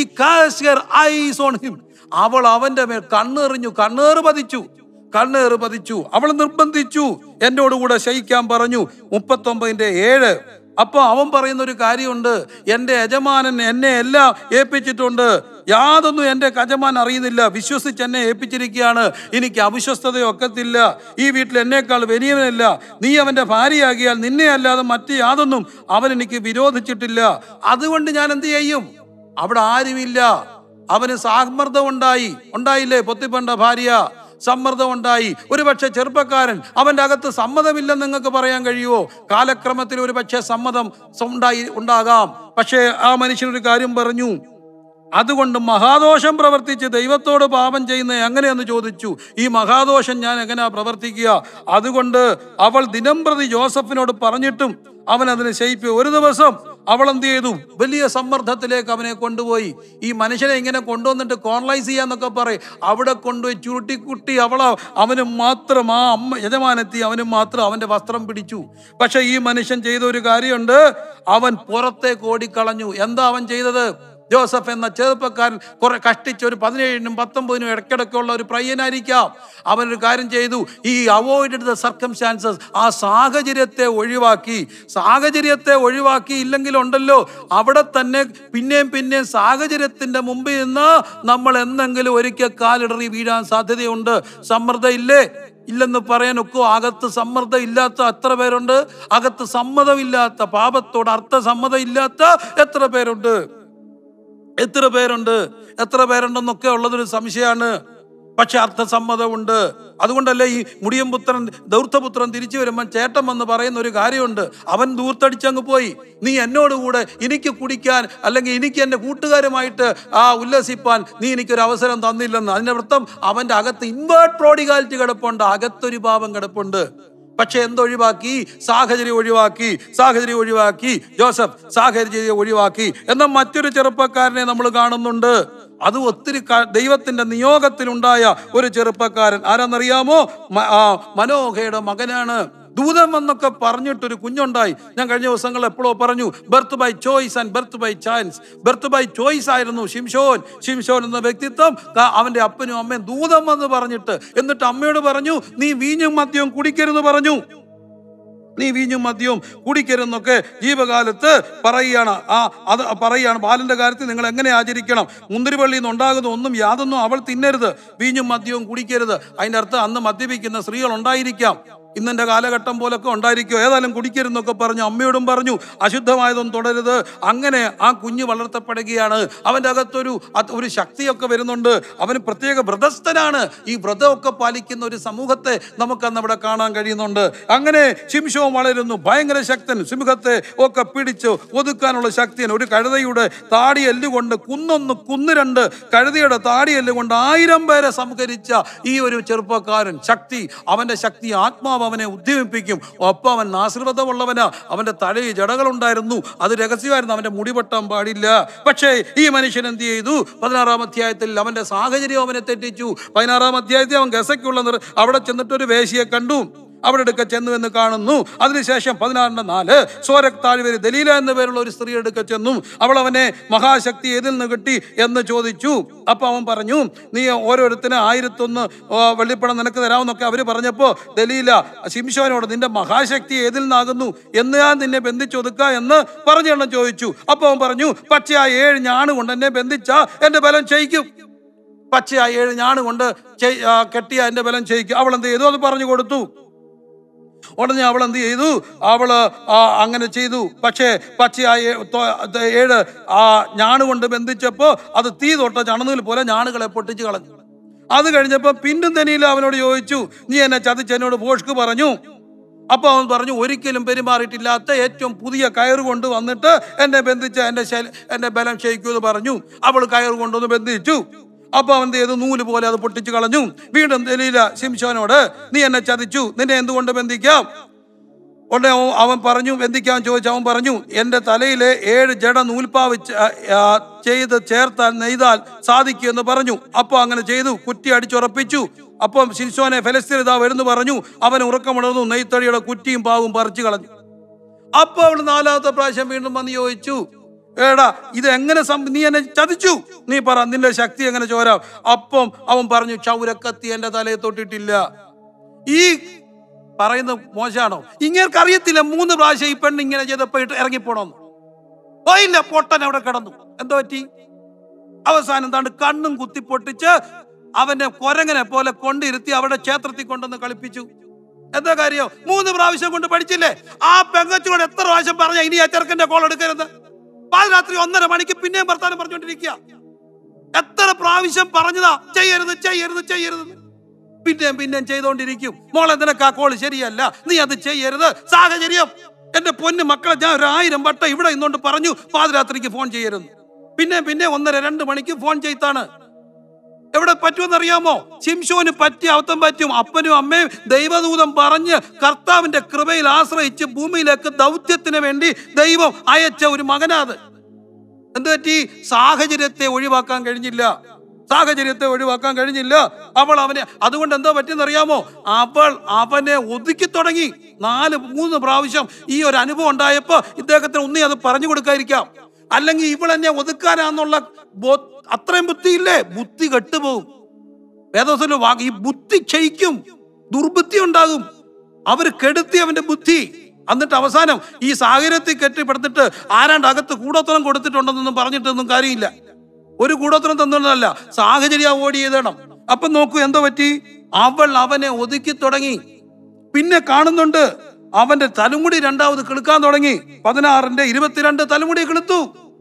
ഐസ് ഓൺ ഹിം അവൾ അവന്റെ മേൽ കണ്ണെറിഞ്ഞു കണ്ണേറ് പതിച്ചു കണ്ണേറ് പതിച്ചു അവൾ നിർബന്ധിച്ചു എന്നോടുകൂടെ ശയിക്കാൻ പറഞ്ഞു മുപ്പത്തൊമ്പതിന്റെ ഏഴ് അപ്പൊ അവൻ പറയുന്ന ഒരു കാര്യമുണ്ട് എന്റെ യജമാനൻ എന്നെ എല്ലാം ഏൽപ്പിച്ചിട്ടുണ്ട് യാതൊന്നും എൻ്റെ യജമാൻ അറിയുന്നില്ല വിശ്വസിച്ച് എന്നെ ഏൽപ്പിച്ചിരിക്കുകയാണ് എനിക്ക് അവിശ്വസ്തതയൊക്കത്തില്ല ഈ വീട്ടിൽ എന്നേക്കാൾ വലിയവനല്ല നീ അവന്റെ ഭാര്യയാകിയാൽ നിന്നെ അല്ലാതെ മറ്റ് യാതൊന്നും അവൻ എനിക്ക് വിരോധിച്ചിട്ടില്ല അതുകൊണ്ട് ഞാൻ എന്ത് ചെയ്യും അവിടെ ആരുമില്ല അവന് സമ്മർദ്ദം ഉണ്ടായി ഉണ്ടായില്ലേ പൊത്തിപ്പണ്ട ഭാര്യ സമ്മർദ്ദം ഉണ്ടായി ഒരുപക്ഷെ ചെറുപ്പക്കാരൻ അവന്റെ അകത്ത് സമ്മതമില്ലെന്ന് നിങ്ങൾക്ക് പറയാൻ കഴിയുമോ കാലക്രമത്തിൽ ഒരുപക്ഷെ സമ്മതം ഉണ്ടായി ഉണ്ടാകാം പക്ഷേ ആ മനുഷ്യനൊരു കാര്യം പറഞ്ഞു അതുകൊണ്ട് മഹാദോഷം പ്രവർത്തിച്ച് ദൈവത്തോട് പാപം ചെയ്യുന്ന എങ്ങനെയെന്ന് ചോദിച്ചു ഈ മഹാദോഷം ഞാൻ എങ്ങനെയാ പ്രവർത്തിക്കുക അതുകൊണ്ട് അവൾ ദിനം പ്രതി ജോസഫിനോട് പറഞ്ഞിട്ടും അവൻ അതിനെ ശയിപ്പി ഒരു ദിവസം അവൾ എന്ത് ചെയ്തു വലിയ സമ്മർദ്ദത്തിലേക്ക് അവനെ കൊണ്ടുപോയി ഈ മനുഷ്യനെ ഇങ്ങനെ കൊണ്ടുവന്നിട്ട് കോൺലൈസ് ചെയ്യാന്നൊക്കെ പറയും അവിടെ കൊണ്ടുപോയി ചുരുട്ടിക്കുട്ടി അവള അവന് മാത്രം ആ അമ്മ യജമാനെത്തി അവന് മാത്രം അവന്റെ വസ്ത്രം പിടിച്ചു പക്ഷെ ഈ മനുഷ്യൻ ചെയ്ത ഒരു കാര്യമുണ്ട് അവൻ പുറത്തേക്ക് ഓടിക്കളഞ്ഞു എന്താ അവൻ ചെയ്തത് ജോസഫ് എന്ന ചെറുപ്പക്കാരൻ കുറെ കഷ്ടിച്ച് ഒരു പതിനേഴിനും പത്തൊമ്പതിനും ഇടയ്ക്കിടയ്ക്കുള്ള ഒരു പ്രയ്യനായിരിക്കാം അവനൊരു കാര്യം ചെയ്തു ഈ അവോയ്ഡ് ദ സർക്കംസ്റ്റാൻസസ് ആ സാഹചര്യത്തെ ഒഴിവാക്കി സാഹചര്യത്തെ ഒഴിവാക്കി ഇല്ലെങ്കിൽ ഉണ്ടല്ലോ അവിടെ തന്നെ പിന്നെയും പിന്നെയും സാഹചര്യത്തിന്റെ മുമ്പിൽ നിന്ന് നമ്മൾ എന്തെങ്കിലും ഒരിക്കൽ കാലിടറി വീഴാൻ സാധ്യതയുണ്ട് സമ്മർദ്ദം ഇല്ലേ ഇല്ലെന്ന് പറയാനൊക്കെ അകത്ത് സമ്മർദ്ദം ഇല്ലാത്ത എത്ര പേരുണ്ട് അകത്ത് സമ്മതമില്ലാത്ത പാപത്തോട് അർത്ഥസമ്മതം ഇല്ലാത്ത എത്ര പേരുണ്ട് എത്ര പേരുണ്ട് എത്ര പേരുണ്ടെന്നൊക്കെ ഉള്ളതൊരു സംശയമാണ് പക്ഷെ അർത്ഥസമ്മതമുണ്ട് അതുകൊണ്ടല്ലേ ഈ മുടിയംപുത്രൻ ദൗർത്തപുത്രൻ തിരിച്ചു വരുമ്പോൾ ചേട്ടൻ വന്ന് പറയുന്ന ഒരു കാര്യമുണ്ട് അവൻ ദൂർത്തടിച്ചങ്ങ് പോയി നീ എന്നോട് കൂടെ എനിക്ക് കുടിക്കാൻ അല്ലെങ്കിൽ എനിക്ക് എൻ്റെ കൂട്ടുകാരുമായിട്ട് ആ ഉല്ലസിപ്പാൻ നീ എനിക്കൊരു അവസരം തന്നില്ലെന്ന് അതിൻ്റെ അർത്ഥം അവൻ്റെ അകത്ത് ഇൻവേർട്ട് പ്രോഡിഗാലിറ്റി കിടപ്പുണ്ട് അകത്തൊരു പാപം കിടപ്പുണ്ട് പക്ഷെ എന്തൊഴിവാക്കി സാഹചര്യം ഒഴിവാക്കി സാഹചര്യം ഒഴിവാക്കി ജോസഫ് സാഹചര്യം ഒഴിവാക്കി എന്നാൽ മറ്റൊരു ചെറുപ്പക്കാരനെ നമ്മൾ കാണുന്നുണ്ട് അത് ഒത്തിരി ക- ദൈവത്തിന്റെ നിയോഗത്തിലുണ്ടായ ഒരു ചെറുപ്പക്കാരൻ ആരാന്നറിയാമോ മ- ആ, മനോഹയുടെ മകനാണ് ദൂതം എന്നൊക്കെ പറഞ്ഞിട്ടൊരു കുഞ്ഞുണ്ടായി ഞാൻ കഴിഞ്ഞ ദിവസങ്ങൾ എപ്പോഴോ പറഞ്ഞു birth by choice and birth by chance birth by choice ആയിരുന്നു ഷിംഷോൻ ഷിംഷോൻ എന്ന വ്യക്തിത്വം ക- അവന്റെ അപ്പനും അമ്മയും ദൂതം എന്ന് പറഞ്ഞിട്ട് എന്നിട്ട് അമ്മയോട് പറഞ്ഞു നീ വീഞ്ഞും മദ്യവും കുടിക്കരുത് പറഞ്ഞു നീ വീഞ്ഞും മദ്യവും കുടിക്കരുതെന്നൊക്കെ ജീവകാലത്ത് പറയുകയാണ് ആ അത് പറയുകയാണ് ബാലന്റെ കാര്യത്തിൽ നിങ്ങൾ എങ്ങനെ ആചരിക്കണം മുന്തിരിവള്ളിയിൽ നിന്ന് ഉണ്ടാകുന്ന ഒന്നും യാതൊന്നും അവൾ തിന്നരുത് വീഞ്ഞും മദ്യവും കുടിക്കരുത് അതിന്റെ അർത്ഥം അന്ന് മദ്യപിക്കുന്ന സ്ത്രീകൾ ഉണ്ടായിരിക്കാം ഇന്നെന്റെ കാലഘട്ടം പോലൊക്കെ ഉണ്ടായിരിക്കും ഏതായാലും കുടിക്കരുതെന്നൊക്കെ പറഞ്ഞു അമ്മയോടും പറഞ്ഞു അശുദ്ധമായതൊന്നും തുടരുത് അങ്ങനെ ആ കുഞ്ഞ് വളർത്തപ്പെടുകയാണ് അവന്റെ അകത്തൊരു അത് ഒരു ശക്തിയൊക്കെ വരുന്നുണ്ട് അവന് പ്രത്യേക വ്രതസ്ഥനാണ് ഈ വ്രതമൊക്കെ പാലിക്കുന്ന ഒരു സമൂഹത്തെ നമുക്കന്ന് അവിടെ കാണാൻ കഴിയുന്നുണ്ട് അങ്ങനെ ശിംശവും വളരുന്നു ഭയങ്കര ശക്തൻ സിംഹത്തെ ഒക്കെ പിടിച്ച് ഒതുക്കാനുള്ള ശക്തിയൻ ഒരു കഴുതയുടെ താടി എല്ലുകൊണ്ട് കുന്നൊന്ന് കുന്ന് രണ്ട് കഴുതയുടെ താടി എല്ലുകൊണ്ട് ആയിരം പേരെ സംഹരിച്ച ഈ ഒരു ചെറുപ്പക്കാരൻ ശക്തി അവന്റെ ശക്തി ആത്മാവ് അവനെ ഉദ്യമിപ്പിക്കും ഒപ്പം അവൻ ആശീർവദമുള്ളവനാ അവന്റെ തലയിൽ ജടകളുണ്ടായിരുന്നു അത് രഹസ്യമായിരുന്നു അവന്റെ മുടി വെട്ടാൻ പാടില്ല പക്ഷേ ഈ മനുഷ്യൻ എന്ത് ചെയ്തു പതിനാറാം അധ്യായത്തിൽ അവന്റെ സാഹചര്യം അവനെ തെറ്റിച്ചു പതിനാറാം അധ്യായത്തിൽ അവൻ ഗസയ്ക്കുള്ള നിർ- അവിടെ ചെന്നിട്ട് ഒരു വേശിയെ കണ്ടു അവിടെ എടുക്ക ചെന്നു എന്ന് കാണുന്നു അതിനുശേഷം പതിനാറിന്റെ നാല് സോരക് താഴ്വരി ദലീല എന്ന പേരുള്ള ഒരു സ്ത്രീ എടുക്ക ചെന്നു അവൾ അവനെ മഹാശക്തി ഏതിൽ നിന്ന് കിട്ടി എന്ന് ചോദിച്ചു അപ്പൊ അവൻ പറഞ്ഞു നീ ഓരോരുത്തന് ആയിരത്തൊന്ന് ആ, വെള്ളിപ്പണം നിനക്ക് തരാമെന്നൊക്കെ അവര് പറഞ്ഞപ്പോ ദലീല ശിംശോനോട് നിന്റെ മഹാശക്തി ഏതിൽ നിന്നാകുന്നു എന്ന് ഞാൻ നിന്നെ ബന്ധിച്ചൊതുക്ക എന്ന് പറഞ്ഞെണ്ണം ചോദിച്ചു അപ്പൊ അവൻ പറഞ്ഞു പച്ചയായ ഏഴ് ഞാണ് കൊണ്ട് എന്നെ ബന്ധിച്ച എന്റെ ബലം ക്ഷയിക്കും പച്ചയായ ഏഴ് ഞാണ് കൊണ്ട് ചെയ്- ആ, കെട്ടിയ എന്റെ ബലം ക്ഷയിക്കും അവൾ എന്ത് ചെയ്തു അത് പറഞ്ഞു കൊടുത്തു ഉടനെ അവൾ എന്ത് ചെയ്തു അവള് ആ, അങ്ങനെ ചെയ്തു പക്ഷേ പച്ചയായ ഏ- തൊ- അത് ഏഴ് ആ ഞാണ് കൊണ്ട് ബന്ധിച്ചപ്പോ അത് തീ തൊട്ട ചണനൂൽ പോലെ ഞാണുകളെ പൊട്ടിച്ച് കളഞ്ഞു അത് കഴിഞ്ഞപ്പോ പിന്നും തനിയില്ല അവനോട് ചോദിച്ചു നീ എന്നെ ചതിച്ച് എന്നോട് ഭോഷ്ക്ക് പറഞ്ഞു അപ്പൊ അവൻ പറഞ്ഞു ഒരിക്കലും പെരുമാറിയിട്ടില്ലാത്ത ഏറ്റവും പുതിയ കയറ് കൊണ്ട് വന്നിട്ട് എന്നെ ബന്ധിച്ച എന്റെ ശൽ- എന്റെ ബലം ക്ഷയിക്കൂ എന്ന് പറഞ്ഞു അവൾ കയറ് കൊണ്ടുവന്ന് ബന്ധിച്ചു അപ്പൊ അവൻ എന്ത് ചെയ്തു നൂല് പോലെ അത് പൊട്ടിച്ചു കളഞ്ഞു വീണ്ടും ദലീല ശിംശോനോട് നീ എന്നെ ചതിച്ചു നിന്നെ എന്തുകൊണ്ട് ബന്ധിക്കാം ഉടനെ അവൻ- അവൻ പറഞ്ഞു ബന്ധിക്കാൻ ചോദിച്ചു അവൻ പറഞ്ഞു എന്റെ തലയിലെ ഏഴ് ജഡ നൂൽപ്പാവ് ച- ആ, ചെയ്ത് ചേർത്താൽ നെയ്താൽ സാധിക്കുമെന്ന് പറഞ്ഞു അപ്പൊ അങ്ങനെ ചെയ്തു കുറ്റി അടിച്ചുറപ്പിച്ചു അപ്പം ശിംശോനെ ഫലസ്തീൻ ഇതാ വരുന്നു പറഞ്ഞു അവൻ ഉറക്കമുണർന്നു നെയ്ത്തടിയുടെ കുറ്റിയും പാവും പറിച്ചു കളഞ്ഞു അപ്പൊ അവൾ നാലാമത്തെ പ്രാവശ്യം വീണ്ടും വന്ന് ചോദിച്ചു ഏടാ ഇത് എങ്ങനെ സം- നീ എന്നെ ചതിച്ചു നീ പറ നിന്റെ ശക്തി എങ്ങനെ ചോരാം അപ്പം അവൻ പറഞ്ഞു ചൗരക്കത്തി എന്റെ തലയെ തൊട്ടിട്ടില്ല ഈ പറയുന്നത് മോശമാണോ ഇങ്ങനെ അറിയത്തില്ല മൂന്ന് പ്രാവശ്യം ഈ പെണ്ണ് ഇങ്ങനെ ചെയ്തപ്പോ ഇട്ട് ഇറങ്ങിപ്പോണോന്ന് പോയില്ല പൊട്ടൻ അവിടെ കിടന്നു എന്താ പറ്റി അവസാനം താണ്ട് കണ്ണും കുത്തി പൊട്ടിച്ച് അവനെ കൊരങ്ങനെ പോലെ കൊണ്ടിരുത്തി അവിടെ ക്ഷേത്രത്തിൽ കൊണ്ടുവന്ന് കളിപ്പിച്ചു എന്താ കാര്യം മൂന്ന് പ്രാവശ്യം കൊണ്ട് പഠിച്ചില്ലേ ആ പെങ്കച്ചോട് എത്ര പ്രാവശ്യം പറഞ്ഞ ഇനി ആ ചെറുക്കന്റെ കോൾ എടുക്കരുത് പാതിരാത്രി ഒന്നര മണിക്ക് പിന്നെയും വർത്താനം പറഞ്ഞുകൊണ്ടിരിക്കുക എത്ര പ്രാവശ്യം പറഞ്ഞതാ ചെയ്യരുത് ചെയ്യരുത് ചെയ്യരുത് പിന്നെയും പിന്നെയും ചെയ്തുകൊണ്ടിരിക്കും മോളെ നിനക്ക് ആ കോള് ശരിയല്ല നീ അത് ചെയ്യരുത് സാഹചര്യം എന്റെ പൊന്നു മക്കളെ ഞാൻ ഒരു ആയിരം വട്ടം ഇവിടെ ഇന്നുകൊണ്ട് പറഞ്ഞു പാതിരാത്രിക്ക് ഫോൺ ചെയ്യരുത് പിന്നെ പിന്നെ ഒന്നര രണ്ട് മണിക്ക് ഫോൺ ചെയ്താണ് എവിടെ പറ്റുമെന്നറിയാമോ ശിംശോന് പറ്റിയ അബദ്ധം പറ്റും അപ്പനും അമ്മയും ദൈവദൂതം പറഞ്ഞ് കർത്താവിന്റെ കൃപയിൽ ആശ്രയിച്ച് ഭൂമിയിലേക്ക് ദൗത്യത്തിന് വേണ്ടി ദൈവം അയച്ച ഒരു മകനാത് എന്ത് പറ്റി സാഹചര്യത്തെ ഒഴിവാക്കാൻ കഴിഞ്ഞില്ല സാഹചര്യത്തെ ഒഴിവാക്കാൻ കഴിഞ്ഞില്ല അവൾ അവനെ അതുകൊണ്ട് എന്താ പറ്റിയെന്നറിയാമോ അവൾ അവനെ ഒതുക്കി തുടങ്ങി നാല് മൂന്ന് പ്രാവശ്യം ഈ ഒരു അനുഭവം ഉണ്ടായപ്പോ ഇദ്ദേഹത്തിന് ഒന്നി അത് പറഞ്ഞു കൊടുക്കാതിരിക്കാം അല്ലെങ്കിൽ ഇവൾ എന്നെ ഒതുക്കാനാന്നുള്ള ബോ- അത്രയും ബുദ്ധിയില്ലേ ബുദ്ധി കെട്ടുപോകും വേദവസത്തില് വാ ഈ ബുദ്ധി ക്ഷയിക്കും ദുർബുദ്ധി ഉണ്ടാകും അവർ കെടുത്തി അവന്റെ ബുദ്ധി എന്നിട്ട് അവസാനം ഈ സാഹചര്യത്തിൽ കെട്ടിപ്പെടുത്തിട്ട് ആരാണ്ട് അകത്ത് കൂടോത്രം കൊടുത്തിട്ടുണ്ടെന്നൊന്നും പറഞ്ഞിട്ടൊന്നും കാര്യമില്ല ഒരു കൂടോത്രം തന്നതല്ല സാഹചര്യം അവോയ്ഡ് ചെയ്തണം അപ്പൊ നോക്കൂ എന്തോ പറ്റി അവൾ അവനെ ഒതുക്കി തുടങ്ങി പിന്നെ കാണുന്നുണ്ട് അവന്റെ തലമുടി രണ്ടാമത് കിളുക്കാൻ തുടങ്ങി പതിനാറിന്റെ ഇരുപത്തിരണ്ട് തലമുടി കിളുത്തു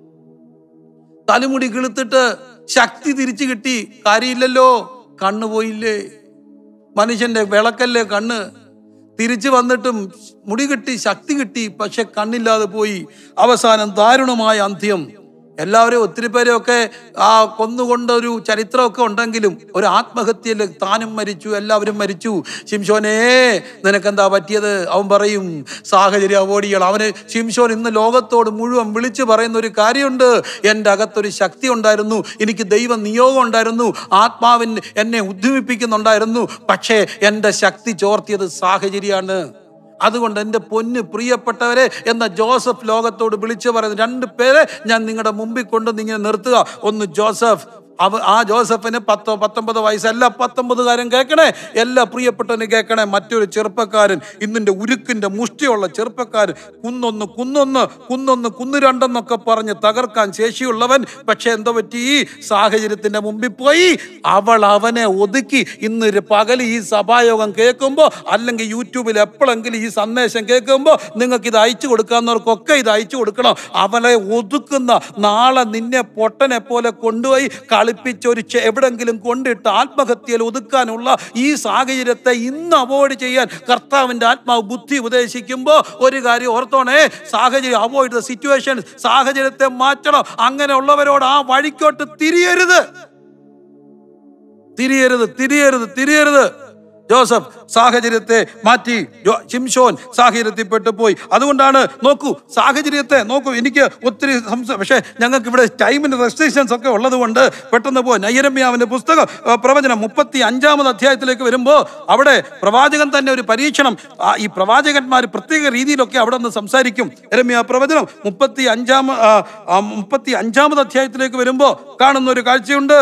തലമുടി കിളുത്തിട്ട് ശക്തി തിരിച്ചു കിട്ടി കാര്യമില്ലല്ലോ കണ്ണ് പോയില്ലേ മനുഷ്യന്റെ വിളക്കല്ലേ കണ്ണ് തിരിച്ചു വന്നിട്ടും മുടി കിട്ടി ശക്തി കിട്ടി പക്ഷെ കണ്ണില്ലാതെ പോയി അവസാനം ദാരുണമായ അന്ത്യം എല്ലാവരും ഒത്തിരി പേരെയൊക്കെ ആ കൊന്നുകൊണ്ടൊരു ചരിത്രമൊക്കെ ഉണ്ടെങ്കിലും ഒരു ആത്മഹത്യയിൽ താനും മരിച്ചു എല്ലാവരും മരിച്ചു ശിംശോനേ നിനക്കെന്താ പറ്റിയത് അവൻ പറയും സാഹചര്യം അവോയ്ഡ് ചെയ്യണം അവന് ശിംശോൻ ഇന്ന് ലോകത്തോട് മുഴുവൻ വിളിച്ചു പറയുന്ന ഒരു കാര്യമുണ്ട് എൻ്റെ അകത്തൊരു ശക്തി ഉണ്ടായിരുന്നു എനിക്ക് ദൈവ നിയോഗം ഉണ്ടായിരുന്നു ആത്മാവിൻ എന്നെ ഉദ്യമിപ്പിക്കുന്നുണ്ടായിരുന്നു പക്ഷേ എൻ്റെ ശക്തി ചോർത്തിയത് സാഹചര്യമാണ് അതുകൊണ്ട് എൻ്റെ പൊന്ന് പ്രിയപ്പെട്ടവരെ എന്ന ജോസഫ് ലോകത്തോട് വിളിച്ചു പറയുന്നത് രണ്ട് പേരെ ഞാൻ നിങ്ങളുടെ മുമ്പിൽ കൊണ്ട് ഇങ്ങനെ നിർത്തുക ഒന്ന് ജോസഫ് അവ ആ ജോസഫിന് പത്തോ പത്തൊമ്പതോ വയസ്സല്ല പത്തൊമ്പതുകാരൻ കേൾക്കണേ എല്ലാ പ്രിയപ്പെട്ടവനും കേൾക്കണേ മറ്റൊരു ചെറുപ്പക്കാരൻ ഇന്നിന്റെ ഉരുക്കിന്റെ മുഷ്ടിയുള്ള ചെറുപ്പക്കാരൻ കുന്നൊന്ന് കുന്നൊന്ന് കുന്നൊന്ന് കുന്നു രണ്ടെന്നൊക്കെ പറഞ്ഞ് തകർക്കാൻ ശേഷിയുള്ളവൻ പക്ഷെ എന്തോ പറ്റി ഈ സാഹചര്യത്തിന്റെ മുമ്പിൽ പോയി അവൾ അവനെ ഒതുക്കി ഇന്ന് ഒരു പകൽ ഈ സഭായോഗം കേൾക്കുമ്പോൾ അല്ലെങ്കിൽ യൂട്യൂബിൽ എപ്പോഴെങ്കിലും ഈ സന്ദേശം കേൾക്കുമ്പോൾ നിങ്ങൾക്ക് ഇത് അയച്ചു കൊടുക്കാവുന്നവർക്കൊക്കെ ഇത് അയച്ചു കൊടുക്കണം അവളെ ഒതുക്കുന്ന നാളെ നിന്നെ പൊട്ടനെ പോലെ കൊണ്ടുപോയി കളിപ്പിച്ച് ഒരു ചെ- എവിടെങ്കിലും കൊണ്ടിട്ട് ആത്മഹത്യയിൽ ഒതുക്കാനുള്ള ഈ സാഹചര്യത്തെ ഇന്ന് അവോയ്ഡ് ചെയ്യാൻ കർത്താവിന്റെ ആത്മാവ് ബുദ്ധി ഉപദേശിക്കുമ്പോൾ ഒരു കാര്യം ഓർത്തോണേ സാഹചര്യം അവോയ്ഡ് ദ സിറ്റുവേഷൻ സാഹചര്യത്തെ മാറ്റണം അങ്ങനെയുള്ളവരോട് ആ വഴിക്കോട്ട് തിരിയരുത് തിരിയരുത് തിരിയരുത് തിരിയരുത് ജോസഫ് സാഹചര്യത്തെ മാറ്റി ജോ- ശിംശോൻ സാഹചര്യത്തിൽ പെട്ടുപോയി അതുകൊണ്ടാണ് നോക്കൂ സാഹചര്യത്തെ നോക്കൂ എനിക്ക് ഒത്തിരി സംശയം പക്ഷേ ഞങ്ങൾക്ക് ഇവിടെ ടൈമിന് റെസ്ട്രിക്ഷൻസ് ഒക്കെ ഉള്ളത് കൊണ്ട് പെട്ടെന്ന് പോകാൻ നൈരമ്യാവിന്റെ പുസ്തകം ആ, പ്രവചനം മുപ്പത്തി അഞ്ചാമത് അധ്യായത്തിലേക്ക് വരുമ്പോൾ അവിടെ പ്രവാചകൻ തന്നെ ഒരു പരീക്ഷണം ആ, ഈ പ്രവാചകന്മാർ പ്രത്യേക രീതിയിലൊക്കെ അവിടെ നിന്ന് സംസാരിക്കും എരമ്യ പ്രവചനം മുപ്പത്തി അഞ്ചാമ ആ, ആ, മുപ്പത്തി അഞ്ചാമത് അധ്യായത്തിലേക്ക് വരുമ്പോൾ കാണുന്ന ഒരു കാഴ്ചയുണ്ട്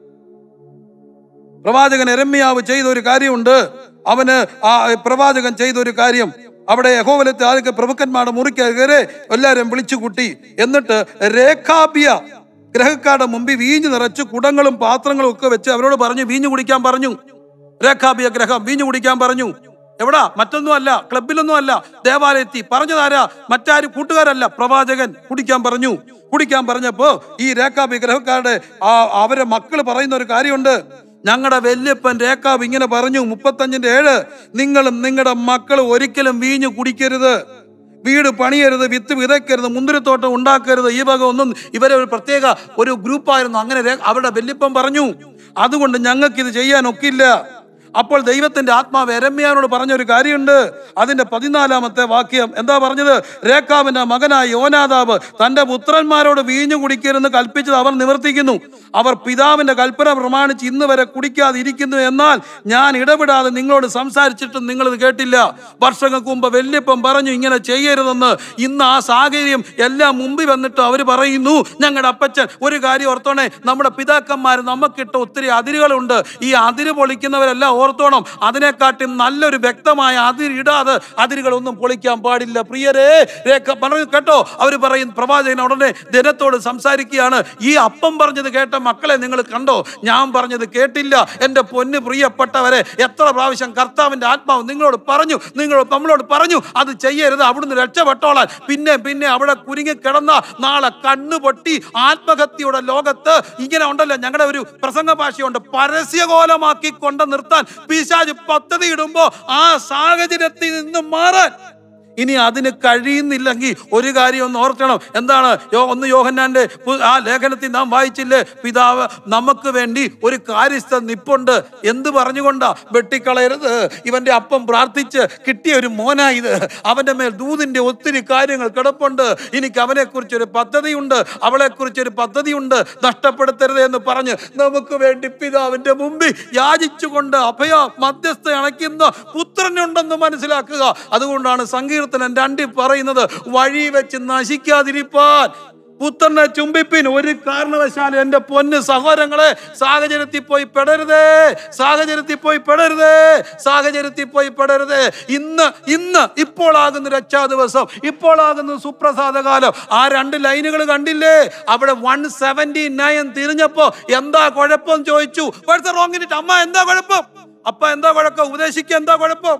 പ്രവാചകൻ എരമ്യാവ് ചെയ്ത ഒരു കാര്യമുണ്ട് അവന് ആ പ്രവാചകൻ ചെയ്ത ഒരു കാര്യം അവിടെ യഹോവലത്തെ ആദ്യ പ്രഭുക്കന്മാരുടെ മുറിക്കകരെ എല്ലാവരും വിളിച്ചു കൂട്ടി എന്നിട്ട് രേഖാബിയ ഗ്രഹക്കാരുടെ മുമ്പിൽ വീഞ്ഞു നിറച്ച് കുടങ്ങളും പാത്രങ്ങളും ഒക്കെ വെച്ച് അവരോട് പറഞ്ഞു വീഞ്ഞു കുടിക്കാൻ പറഞ്ഞു രേഖാബിയ ഗ്രഹം വീഞ്ഞു കുടിക്കാൻ പറഞ്ഞു എവിടാ മറ്റൊന്നും അല്ല ക്ലബിലൊന്നും അല്ല ദേവാലയത്തിൽ പറഞ്ഞതാരാ മറ്റാരും കൂട്ടുകാരല്ല പ്രവാചകൻ കുടിക്കാൻ പറഞ്ഞു കുടിക്കാൻ പറഞ്ഞപ്പോ ഈ രേഖാബി ഗ്രഹക്കാരുടെ ആ അവരെ മക്കള് പറയുന്ന ഒരു കാര്യമുണ്ട് ഞങ്ങളുടെ വല്യപ്പൻ രേഖാബ് ഇങ്ങനെ പറഞ്ഞു മുപ്പത്തഞ്ചിന്റെ ഏഴ് നിങ്ങളും നിങ്ങളുടെ മക്കളും ഒരിക്കലും വീഞ്ഞു കുടിക്കരുത് വീട് പണിയരുത് വിത്ത് വിതയ്ക്കരുത് മുന്തിരിത്തോട്ടം ഉണ്ടാക്കരുത് ഈ വക ഒന്നും ഇവരെ ഒരു പ്രത്യേക ഒരു ഗ്രൂപ്പായിരുന്നു അങ്ങനെ രേ- അവരുടെ വല്യപ്പൻ പറഞ്ഞു അതുകൊണ്ട് ഞങ്ങൾക്ക് ഇത് ചെയ്യാൻ ഒക്കില്ല അപ്പോൾ ദൈവത്തിന്റെ ആത്മാവ് എരമ്യാനോട് പറഞ്ഞൊരു കാര്യമുണ്ട് അതിന്റെ പതിനാലാമത്തെ വാക്യം എന്താ പറഞ്ഞത് രേഖാവിന്റെ മകനായ യോനാദാബ് തന്റെ പുത്രന്മാരോട് വീഞ്ഞു കുടിക്കരുതെന്ന് കൽപ്പിച്ചത് അവർ നിവർത്തിക്കുന്നു അവർ പിതാവിന്റെ കൽപ്പന പ്രമാണിച്ച് ഇന്ന് വരെ കുടിക്കാതിരിക്കുന്നു എന്നാൽ ഞാൻ ഇടപെടാതെ നിങ്ങളോട് സംസാരിച്ചിട്ടും നിങ്ങളിത് കേട്ടില്ല വർഷങ്ങൾക്ക് മുമ്പ് വല്യപ്പം പറഞ്ഞു ഇങ്ങനെ ചെയ്യരുതെന്ന് ഇന്ന് ആ സാഹചര്യം എല്ലാം മുമ്പിൽ വന്നിട്ട് അവർ പറയുന്നു ഞങ്ങളുടെ അപ്പച്ചൻ ഒരു കാര്യം ഓർത്തോണേ നമ്മുടെ പിതാക്കന്മാർ നമുക്കിട്ട ഒത്തിരി അതിരുകളുണ്ട് ഈ അതിര് പൊളിക്കുന്നവരെല്ലാം ഓർത്തോണം അതിനെക്കാട്ടും നല്ലൊരു വ്യക്തമായ അതിരിടാതെ അതിരുകളൊന്നും പൊളിക്കാൻ പാടില്ല പ്രിയരേ രേഖ പറഞ്ഞു കേട്ടോ അവർ പറയും പ്രവാചകൻ ഉടനെ ദിനത്തോട് സംസാരിക്കുകയാണ് ഈ അപ്പം പറഞ്ഞത് കേട്ട മക്കളെ നിങ്ങൾ കണ്ടോ ഞാൻ പറഞ്ഞത് കേട്ടില്ല എൻ്റെ പൊന്ന് പ്രിയപ്പെട്ടവരെ എത്ര പ്രാവശ്യം കർത്താവിൻ്റെ ആത്മാവ് നിങ്ങളോട് പറഞ്ഞു നിങ്ങളോട് നമ്മളോട് പറഞ്ഞു അത് ചെയ്യരുത് അവിടുന്ന് രക്ഷപ്പെട്ടോളാൻ പിന്നെ പിന്നെ അവിടെ കുരുങ്ങി കിടന്ന നാളെ കണ്ണു പൊട്ടി ആത്മഹത്യയുടെ ലോകത്ത് ഇങ്ങനെ ഉണ്ടല്ലോ ഞങ്ങളുടെ ഒരു പ്രസംഗ ഭാഷയുണ്ട് പരസ്യകോലമാക്കി കൊണ്ട് നിർത്താൻ പിശാജ് പദ്ധതി ഇടുമ്പോ ആ സാഹചര്യത്തിൽ നിന്ന് മാറാൻ ഇനി അതിന് കഴിയുന്നില്ലെങ്കിൽ ഒരു കാര്യം ഒന്ന് ഓർക്കണം എന്താണ് യോ ഒന്ന് യോഹന്നാന്റെ പു- ആ ലേഖനത്തിൽ നാം വായിച്ചില്ലേ പിതാവ് നമുക്ക് വേണ്ടി ഒരു കാര്യസ്ഥ നിപ്പുണ്ട് എന്ത് പറഞ്ഞുകൊണ്ടാ വെട്ടിക്കളയരുത് ഇവന്റെ അപ്പം പ്രാർത്ഥിച്ച് കിട്ടിയ ഒരു മോനാ ഇത് അവന്റെ മേൽ ദൂതിന്റെ ഒത്തിരി കാര്യങ്ങൾ കിടപ്പുണ്ട് എനിക്ക് അവനെ കുറിച്ചൊരു പദ്ധതിയുണ്ട് അവളെ കുറിച്ചൊരു പദ്ധതിയുണ്ട് നഷ്ടപ്പെടുത്തരുത് എന്ന് പറഞ്ഞ് നമുക്ക് വേണ്ടി പിതാവിന്റെ മുമ്പിൽ യാചിച്ചുകൊണ്ട് അഭയ മധ്യസ്ഥ അണയ്ക്കുന്ന പുത്രനുണ്ടെന്ന് മനസ്സിലാക്കുക അതുകൊണ്ടാണ് സങ്കീർത്തനം രണ്ടിൽ പറയുന്നത് വഴി വെച്ച് നശിക്കാതിരിപ്പാൻ പുത്രനെ ചുംബിപ്പിൻ ഒരു കാരണവശാലും എന്റെ പൊന്ന് സഹോദരങ്ങളെ സാഹചര്യത്തിൽ പോയി പെടരുതേ സാഹചര്യത്തിൽ പോയി പെടരുതേ സാഹചര്യത്തിൽ പോയി പെടരുതേ ഇന്ന് ഇന്ന് ഇപ്പോളാകുന്ന രക്ഷാ ദിവസം ഇപ്പോളാകുന്ന സുപ്രസാദ കാലം ആ രണ്ട് ലൈനുകൾ കണ്ടില്ലേ അവിടെ വൺ സെവന്റി നയൻ തിരിഞ്ഞപ്പോ എന്താ കുഴപ്പം ചോദിച്ചു റോങ്ങിട്ട് അമ്മ എന്താ കുഴപ്പം അപ്പ എന്താ കുഴപ്പം ഉപദേശിക്കുക എന്താ കുഴപ്പം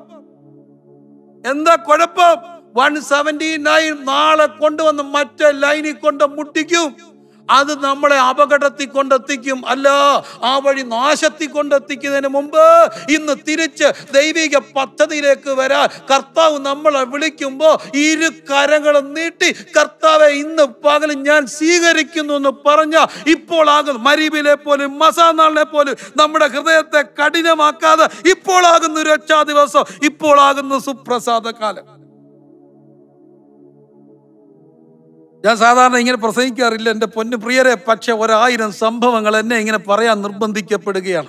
എന്താ കുഴപ്പം വൺ സെവന്റി നയൻ നാളെ കൊണ്ടുവന്ന് മറ്റേ ലൈനിൽ കൊണ്ട് മുട്ടിക്കും അത് നമ്മളെ അപകടത്തിൽ കൊണ്ടെത്തിക്കും അല്ല ആ വഴി നാശത്തിൽ കൊണ്ടെത്തിക്കുന്നതിന് മുമ്പ് ഇന്ന് തിരിച്ച് ദൈവിക പദ്ധതിയിലേക്ക് വരാൻ കർത്താവ് നമ്മളെ വിളിക്കുമ്പോൾ ഇരു കരങ്ങളും നീട്ടി കർത്താവെ ഇന്ന് പകൽ ഞാൻ സ്വീകരിക്കുന്നു എന്ന് പറഞ്ഞ ഇപ്പോൾ ആകുന്നു മരീബിലെ പോലും മസാനാളിനെ പോലും നമ്മുടെ ഹൃദയത്തെ കഠിനമാക്കാതെ ഇപ്പോൾ ആകുന്നു രക്ഷാ ദിവസം ഇപ്പോൾ ആകുന്നു സുപ്രസാദ കാലം ഞാൻ സാധാരണ ഇങ്ങനെ പ്രസംഗിക്കാറില്ല എൻ്റെ പൊന്നു പ്രിയരെ പക്ഷെ ഒരായിരം സംഭവങ്ങൾ എന്നെ ഇങ്ങനെ പറയാൻ നിർബന്ധിക്കപ്പെടുകയാണ്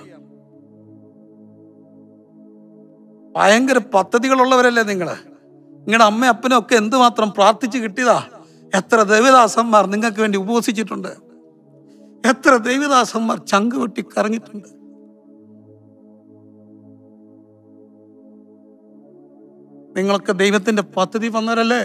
ഭയങ്കര പദ്ധതികളുള്ളവരല്ലേ നിങ്ങൾ നിങ്ങളുടെ അമ്മ അപ്പനും ഒക്കെ എന്തുമാത്രം പ്രാർത്ഥിച്ച് കിട്ടിയതാ എത്ര ദേവദാസന്മാർ നിങ്ങൾക്ക് വേണ്ടി ഉപവസിച്ചിട്ടുണ്ട് എത്ര ദേവദാസന്മാർ ചങ്ക് വെട്ടി കറങ്ങിയിട്ടുണ്ട് നിങ്ങളൊക്കെ ദൈവത്തിന്റെ പദ്ധതി വന്നവരല്ലേ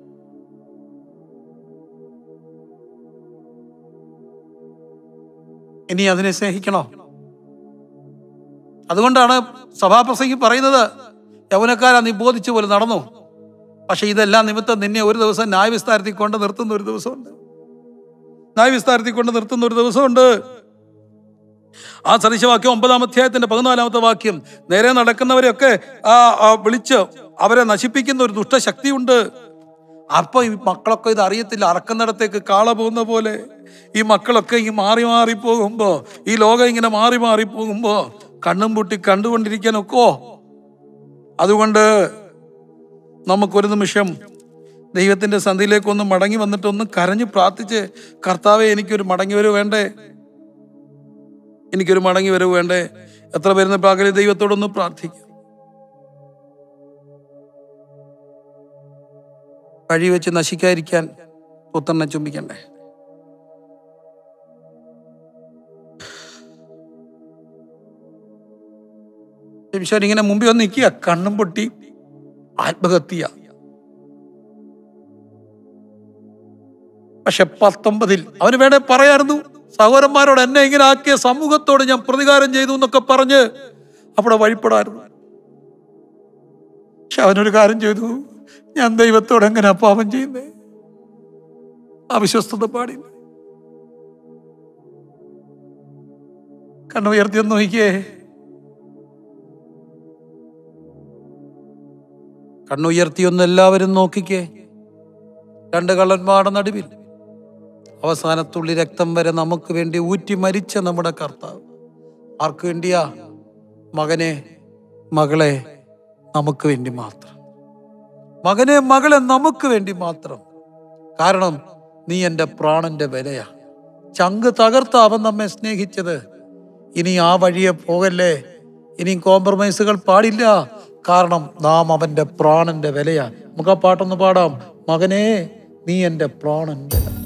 ഇനി അതിനെ സ്നേഹിക്കണോ അതുകൊണ്ടാണ് സഭാപ്രസംഗി പറയുന്നത് യൗവനക്കാരാ നീ ബോധിച്ചു പോലെ നടന്നു പക്ഷെ ഇതെല്ലാം നിമിത്തം നിന്നെ ഒരു ദിവസം ന്യായവിസ്താരത്തിൽ കൊണ്ട് നിർത്തുന്ന ഒരു ദിവസമുണ്ട് ന്യായവിസ്താരത്തിൽ കൊണ്ട് നിർത്തുന്ന ഒരു ദിവസമുണ്ട് ആ സദൃശവാക്യം ഒമ്പതാം അധ്യായത്തിന്റെ പതിനാലാമത്തെ വാക്യം നേരെ നടക്കുന്നവരെയൊക്കെ ആ ആ വിളിച്ച് അവരെ നശിപ്പിക്കുന്ന ഒരു ദുഷ്ടശക്തിയുണ്ട് അപ്പൊ ഈ മക്കളൊക്കെ ഇത് അറിയത്തില്ല അറക്കുന്നിടത്തേക്ക് കാള പോകുന്ന പോലെ ഈ മക്കളൊക്കെ ഈ മാറി മാറി പോകുമ്പോ ഈ ലോകം ഇങ്ങനെ മാറി മാറി പോകുമ്പോ കണ്ണും പൂട്ടി കണ്ടുകൊണ്ടിരിക്കാനൊക്കോ അതുകൊണ്ട് നമുക്കൊരു നിമിഷം ദൈവത്തിൻ്റെ സന്ധിയിലേക്കൊന്ന് മടങ്ങി വന്നിട്ട് ഒന്ന് കരഞ്ഞ് പ്രാർത്ഥിച്ച് കർത്താവെ എനിക്കൊരു മടങ്ങി വരവ് വേണ്ടേ എനിക്കൊരു മടങ്ങി വരവ് വേണ്ടേ എത്ര പേരുന്ന പകല് ദൈവത്തോടൊന്ന് പ്രാർത്ഥിക്കും വഴി വെച്ച് നശിക്കാതിരിക്കാൻ പുത്രനെ ചുംബിക്കണ്ടേ ഈശ്വരൻ ഇങ്ങനെ മുമ്പിൽ വന്ന് നിൽക്കുക കണ്ണും പൊട്ടി ആത്മഹത്യ പക്ഷെ പത്തൊമ്പതിൽ അവന് വേണേ പറയായിരുന്നു സഹോദരന്മാരോട് എന്നെ ഇങ്ങനെ ആക്കിയ സമൂഹത്തോട് ഞാൻ പ്രതികാരം ചെയ്തു എന്നൊക്കെ പറഞ്ഞ് അവിടെ വഴിപ്പെടായിരുന്നു പക്ഷെ അവനൊരു കാര്യം ചെയ്തു ഞാൻ ദൈവത്തോട് എങ്ങനെ പാപം ചെയ്യുന്നേ അവിശ്വസ്തത പാടില്ല കണ്ണുയർത്തിയൊന്ന് നോക്കിയേ കണ്ണുയർത്തിയൊന്ന് എല്ലാവരും നോക്കിക്കേ രണ്ട് കള്ളന്മാരുടെ നടുവിൽ അവസാനത്തുള്ളി രക്തം വരെ നമുക്ക് വേണ്ടി ഊറ്റി മരിച്ച നമ്മുടെ കർത്താവ് ആർക്ക് വേണ്ടിയാ മകനെ മകളെ നമുക്ക് വേണ്ടി മാത്രം മകനെ മകളെ നമുക്ക് വേണ്ടി മാത്രം കാരണം നീ എൻ്റെ പ്രാണന്റെ വിലയാ ചങ്ക് തകർത്ത അവൻ നമ്മെ സ്നേഹിച്ചത് ഇനി ആ വഴിയെ പോകല്ലേ ഇനി കോംപ്രമൈസുകൾ പാടില്ല കാരണം നാം അവന്റെ പ്രാണന്റെ വിലയാ നമുക്ക് ആ പാട്ടൊന്ന് പാടാം മകനെ നീ എൻ്റെ പ്രാണന്റെ വില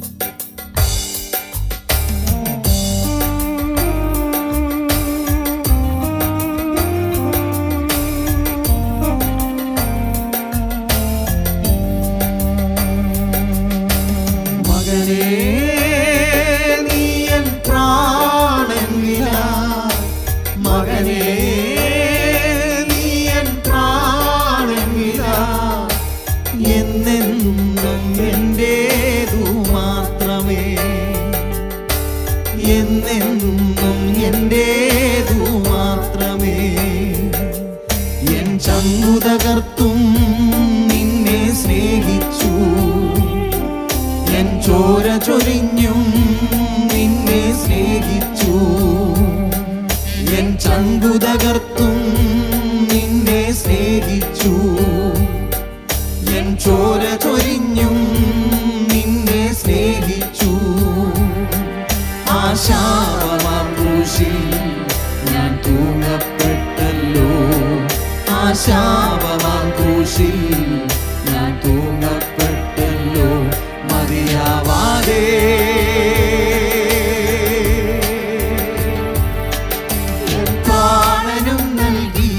മകനേ നീയൻ പ്രാണൻ വില മകനേ നീയൻ പ്രാണൻ വില എന്നെന്നും എന്റേതു മാത്രമേ എന്നെന്നും എന്റേതു മാത്രമേ എൻ ചങ്കു തകർത്തും നിന്നെ സ്നേഹിച്ചു എൻ ചോര ചൊരിഞ്ഞും നിന്നെ സ്നേഹിച്ചു എൻ ചങ്കു തകർത്തും നിന്നെ സ്നേഹിച്ചു എൻ ചോര ചൊരിഞ്ഞും നിന്നെ സ്നേഹിച്ചു ആശാവമാം ക്രൂശിൽ ഞാൻ തൂങ്ങപ്പെട്ടല്ലോ ആശാവമാം ക്രൂശിൽ ഞാൻ തൂങ്ങപ്പെട്ടല്ലോ മതിയാവാതെ എൻ പ്രാണനും നൽകി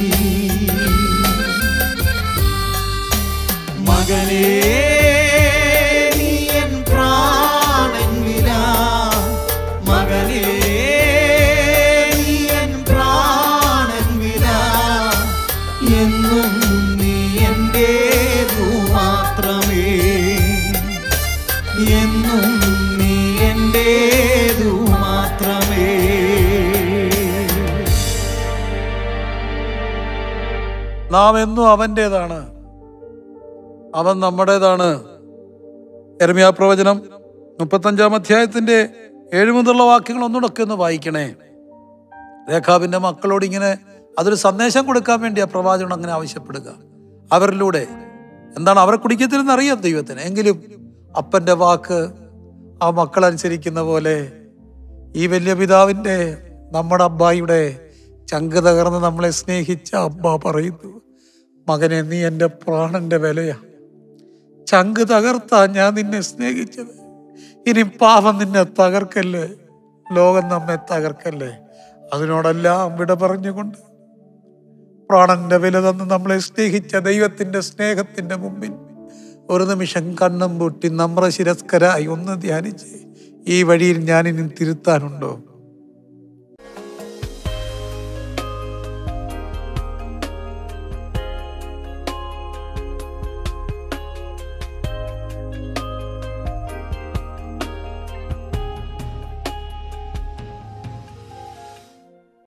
മകനേ നീ എൻ പ്രാണൻ വില മകനേ നീ എൻ പ്രാണൻ വില എന്നും നീ എന്റേതു മാത്രമേ എന്നും നീ എന്റേതു മാത്രമേ നാം എന്നും അവൻ്റെതാണ് അവൻ നമ്മുടേതാണ് എർമിയാ പ്രവചനം മുപ്പത്തഞ്ചാം അധ്യായത്തിന്റെ ഏഴ് മുതലുള്ള വാക്യങ്ങൾ ഒന്നുകൂടെ ഒന്ന് വായിക്കണേ രേഖാബിന്റെ മക്കളോട് ഇങ്ങനെ അതൊരു സന്ദേശം കൊടുക്കാൻ വേണ്ടി ആ പ്രവാചകൻ അങ്ങനെ ആവശ്യപ്പെടുക അവരിലൂടെ എന്താണ് അവരെ കുടിക്കത്തില്ലെന്ന് അറിയാം ദൈവത്തിന് എങ്കിലും അപ്പന്റെ വാക്ക് ആ മക്കൾ അനുസരിക്കുന്ന പോലെ ഈ വലിയ പിതാവിന്റെ നമ്മുടെ അബ്ബായിയുടെ ചങ്ക് തകർന്ന് നമ്മളെ സ്നേഹിച്ച അബ്ബ പറയുന്നു മകനെ നീ എൻ്റെ പ്രാണന്റെ വിലയാ ചങ്ക് തകർത്താ ഞാൻ നിന്നെ സ്നേഹിച്ചത് ഇനി പാപം നിന്നെ തകർക്കല്ലേ ലോകം നമ്മെ തകർക്കല്ലേ അതിനോടെല്ലാം വിട പറഞ്ഞുകൊണ്ട് പ്രാണന്റെ വില തന്ന് നമ്മളെ സ്നേഹിച്ച ദൈവത്തിന്റെ സ്നേഹത്തിന്റെ മുമ്പിൽ ഒരു നിമിഷം കണ്ണും പൂട്ടി നമ്ര ശിരസ്കരായി ഒന്ന് ധ്യാനിച്ച് ഈ വഴിയിൽ ഞാൻ ഇനി തിരുത്താനുണ്ടോ